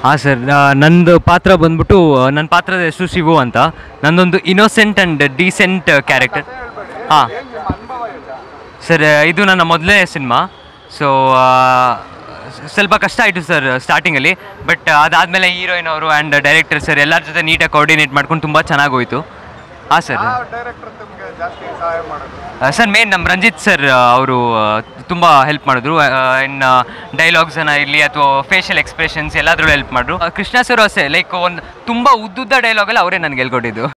ಹಾಂ ಸರ್ ನಂದು ಪಾತ್ರ ಬಂದ್ಬಿಟ್ಟು ನನ್ನ ಪಾತ್ರದ ಹೆಸರು ಶಿವು ಅಂತ ನಂದೊಂದು ಇನ್ನೋಸೆಂಟ್ ಆ್ಯಂಡ್ ಡೀಸೆಂಟ್ ಕ್ಯಾರೆಕ್ಟರ್ ಹಾಂ ಸರ್ ಇದು ನನ್ನ ಮೊದಲನೇ ಸಿನಿಮಾ ಸೊ ಸ್ವಲ್ಪ ಕಷ್ಟ ಆಯಿತು ಸರ್ ಸ್ಟಾರ್ಟಿಂಗಲ್ಲಿ ಬಟ್ ಅದಾದಮೇಲೆ ಹೀರೋಯಿನ್ ಅವರು ಆ್ಯಂಡ್ ಡೈರೆಕ್ಟರ್ ಸರ್ ಎಲ್ಲರ ಜೊತೆ ನೀಟಾಗಿ ಕೋರ್ಡಿನೇಟ್ ಮಾಡ್ಕೊಂಡು ತುಂಬ ಚೆನ್ನಾಗಿ ಹೋಯಿತು ಹಾಂ ಸರ್ ಡೈರೆಕ್ಟರ್ ನಿಮಗೆ ಜಾಸ್ತಿ ಸಹಾಯ ಮಾಡೋದು ಸರ್ ಮೇನ್ ನಮ್ಮ ರಂಜಿತ್ ಸರ್ ಅವರು ತುಂಬ ಹೆಲ್ಪ್ ಮಾಡಿದ್ರು ಇನ್ನು ಡೈಲಾಗ್ಸನ್ನ ಇರಲಿ ಅಥವಾ ಫೇಶಿಯಲ್ ಎಕ್ಸ್ಪ್ರೆಷನ್ಸ್ ಎಲ್ಲದರಲ್ಲೂ ಹೆಲ್ಪ್ ಮಾಡಿದ್ರು ಕೃಷ್ಣ ಸರ್ ಅಷ್ಟೇ ಲೈಕ್ ಒಂದು ತುಂಬ ಉದ್ದುದ್ದ ಡೈಲಾಗಲ್ಲಿ ಅವರೇ ನನಗೆ ಹೇಳ್ಕೊಟ್ಟಿದ್ದು